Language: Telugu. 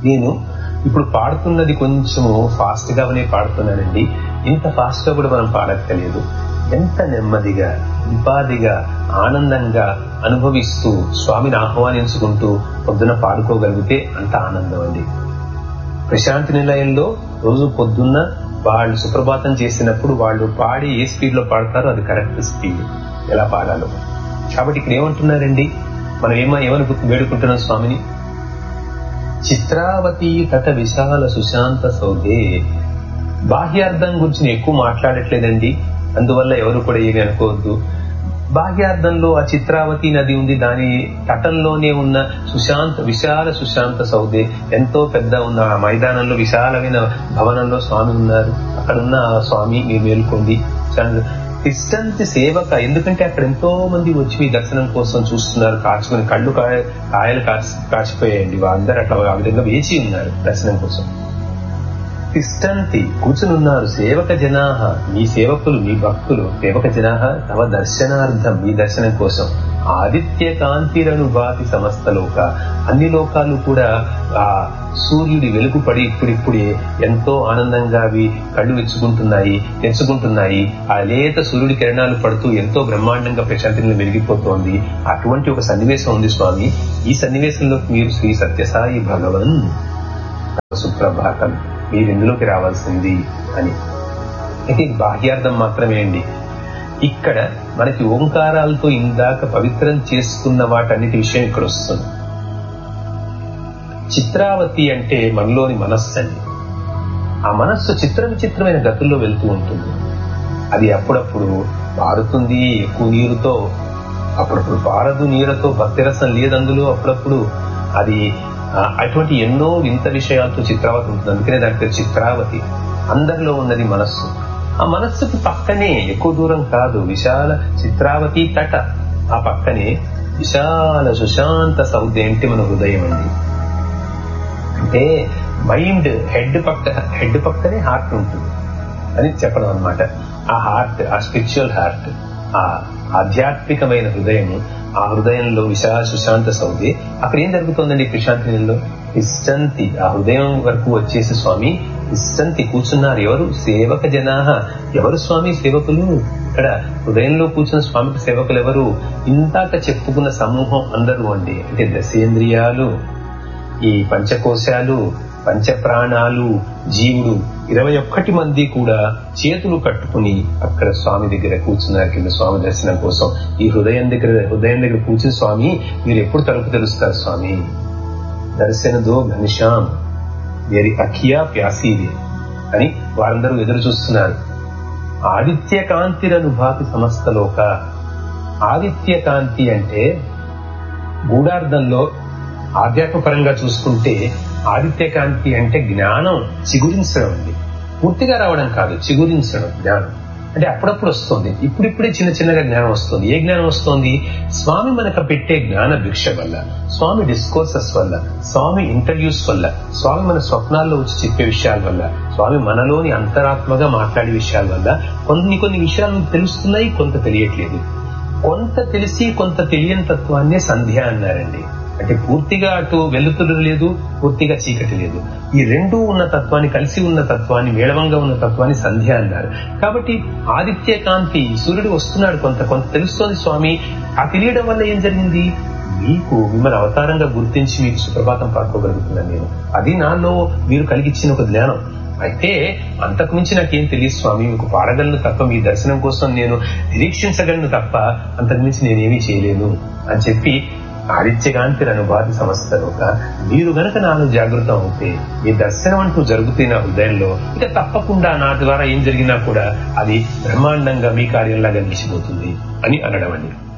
నేను ఇప్పుడు పాడుతున్నది కొంచెం ఫాస్ట్ గానే పాడుతున్నానండి ఇంత ఫాస్ట్ గా కూడా మనం పాడక్కలేదు ఎంత నెమ్మదిగా ఉపాధిగా ఆనందంగా అనుభవిస్తూ స్వామిని ఆహ్వానించుకుంటూ పొద్దున పాడుకోగలిగితే అంత ఆనందం అండి ప్రశాంతి నిలయంలో రోజు పొద్దున్న వాళ్ళు సుప్రభాతం చేసినప్పుడు వాళ్ళు పాడి ఏ స్పీడ్ లో పాడతారో అది కరెక్ట్ స్పీడ్ ఎలా పాడాలో కాబట్టి ఇక్కడ ఏమంటున్నారండి మనం ఏమో ఏమని వేడుకుంటున్నాం స్వామిని చిత్రావతి తట విశాల సుశాంత సౌదే బాహ్యార్థం గురించి నేను ఎక్కువ మాట్లాడట్లేదండి అందువల్ల ఎవరు కూడా ఏమి అనుకోవద్దు బాహ్యార్థంలో ఆ చిత్రావతి నది ఉంది దాని తటంలోనే ఉన్న సుశాంత విశాల సుశాంత సౌదే ఎంతో పెద్ద ఉన్న ఆ మైదానంలో విశాలమైన భవనంలో స్వామి ఉన్నారు అక్కడ ఉన్న ఆ స్వామి మీరు మేల్కొంది ఇష్టంతి సేవక ఎందుకంటే అక్కడ ఎంతో మంది వచ్చి మీ దర్శనం కోసం చూస్తున్నారు కాచుకుని కళ్ళు కాయ- కాయలు కాచి కాచిపోయాయండి వాళ్ళందరూ అట్లా ఆ విధంగా వేచి ఉన్నారు దర్శనం కోసం తిష్టంతి కూర్చునున్నారు సేవక జనాహ మీ సేవకులు మీ భక్తులు సేవక జనాహ తమ దర్శనార్థం మీ దర్శనం కోసం ఆదిత్య కాంతిరనుభాతి సమస్త లోక అన్ని లోకాలు కూడా ఆ సూర్యుడి వెలుగు పడి ఇప్పుడిప్పుడే ఎంతో ఆనందంగా అవి కళ్ళు వెచ్చుకుంటున్నాయి తెచ్చుకుంటున్నాయి ఆ లేత సూర్యుడి కిరణాలు పడుతూ ఎంతో బ్రహ్మాండంగా ప్రశాంతిని వెలిగిపోతోంది అటువంటి ఒక సన్నివేశం ఉంది స్వామి ఈ సన్నివేశంలో మీరు శ్రీ సత్యసాయి భగవన్ సుప్రభాతం మీరు ఇందులోకి రావాల్సింది అని ఇది బాహ్యార్థం మాత్రమే అండి ఇక్కడ మనకి ఓంకారాలతో ఇందాక పవిత్రం చేసుకున్న వాటన్నిటి విషయం ఇక్కడ వస్తుంది చిత్రావతి అంటే మనలోని మనస్సు అండి ఆ మనస్సు చిత్ర విచిత్రమైన గతుల్లో వెళ్తూ ఉంటుంది అది అప్పుడప్పుడు పారుతుంది ఎక్కువ నీరుతో అప్పుడప్పుడు పారదు నీరుతో భక్తిరసం లేదు అందులో అప్పుడప్పుడు అది ఆ, అటువంటి ఎన్నో వింత విషయాలతో చిత్రావతి ఉంటుంది అందుకనే దాని పేరు చిత్రావతి అందరిలో ఉన్నది మనస్సు ఆ మనస్సుకి పక్కనే ఎక్కువ దూరం కాదు విశాల చిత్రావతి తట ఆ పక్కనే విశాల సుశాంత సౌద్య అంటే మన హృదయం అండి అంటే మైండ్ హెడ్ పక్క హెడ్ పక్కనే హార్ట్ ఉంటుంది అని చెప్పడం అన్నమాట ఆ హార్ట్ ఆ స్పిరిచువల్ హార్ట్ ఆ ఆధ్యాత్మికమైన హృదయం ఆ హృదయంలో విశాల సుశాంత సౌది అక్కడ ఏం జరుగుతుందండి ప్రశాంతిలో ఇష్టంతి ఆ హృదయం వరకు వచ్చేసి స్వామి ఇష్టంతి కూర్చున్నారు ఎవరు సేవక జనాహ ఎవరు స్వామి సేవకులు ఇక్కడ హృదయంలో కూర్చున్న స్వామికి సేవకులు ఎవరు ఇందాక చెప్పుకున్న సమూహం అందరూ అండి అంటే దశేంద్రియాలు ఈ పంచకోశాలు పంచప్రాణాలు జీవుడు ఇరవై ఒక్కటి మంది కూడా చేతులు కట్టుకుని అక్కడ స్వామి దగ్గర కూర్చున్నారు కింద స్వామి దర్శనం కోసం ఈ హృదయం దగ్గర హృదయం దగ్గర కూర్చుని స్వామి మీరు ఎప్పుడు తలుపు తెలుస్తారు స్వామి దర్శనదో ఘనిషాం వేరి అఖియా ప్యాసీది అని వారందరూ ఎదురు చూస్తున్నారు ఆదిత్య కాంతిరనుభాతి సమస్త లోక ఆదిత్య కాంతి అంటే గూఢార్థంలో ఆధ్యాత్మపరంగా చూసుకుంటే ఆదిత్య కాంతి అంటే జ్ఞానం చిగురించడం అండి పూర్తిగా రావడం కాదు చిగురించడం జ్ఞానం అంటే అప్పుడప్పుడు వస్తుంది ఇప్పుడిప్పుడే చిన్న చిన్నగా జ్ఞానం వస్తుంది ఏ జ్ఞానం వస్తుంది స్వామి మనకు పెట్టే జ్ఞాన భిక్ష వల్ల స్వామి డిస్కోర్సెస్ వల్ల స్వామి ఇంటర్వ్యూస్ వల్ల స్వామి మన స్వప్నాల్లో వచ్చి చెప్పే విషయాల వల్ల స్వామి మనలోని అంతరాత్మగా మాట్లాడే విషయాల వల్ల కొన్ని కొన్ని విషయాలు తెలుస్తున్నాయి కొంత తెలియట్లేదు కొంత తెలిసి కొంత తెలియని తత్వాన్నే సంధ్య అన్నారండి అంటే పూర్తిగా అటు వెలుతురు లేదు పూర్తిగా చీకటి లేదు ఈ రెండు ఉన్న తత్వాన్ని కలిసి ఉన్న తత్వాన్ని మేళవంగా ఉన్న తత్వాన్ని సంధ్య అన్నారు కాబట్టి ఆదిత్య కాంతి సూర్యుడు వస్తున్నాడు కొంత కొంత తెలుస్తోంది స్వామి ఆ తెలియడం వల్ల ఏం జరిగింది మీకు మిమ్మల్ని అవతారంగా గుర్తించి మీకు సుప్రభాతం పాడుకోగలుగుతున్నాను నేను అది నాలో మీరు కలిగించిన ఒక జ్ఞానం అయితే అంతకు మించి నాకేం తెలియదు స్వామి మీకు పాడగలను తప్ప మీ దర్శనం కోసం నేను నిరీక్షించగలను తప్ప అంతకు మించి నేనేమీ చేయలేను అని చెప్పి ఆదిత్యకాంతి అనుభాతి సమస్తలోక మీరు గనక నాలో జాగృతం అవుతే మీ దర్శనం అంటూ జరుగుతున్న నా హృదయంలో ఇక తప్పకుండా నా ద్వారా ఏం జరిగినా కూడా అది బ్రహ్మాండంగా మీ కార్యంలాగా నిలిచిపోతుంది అని అనడం అండి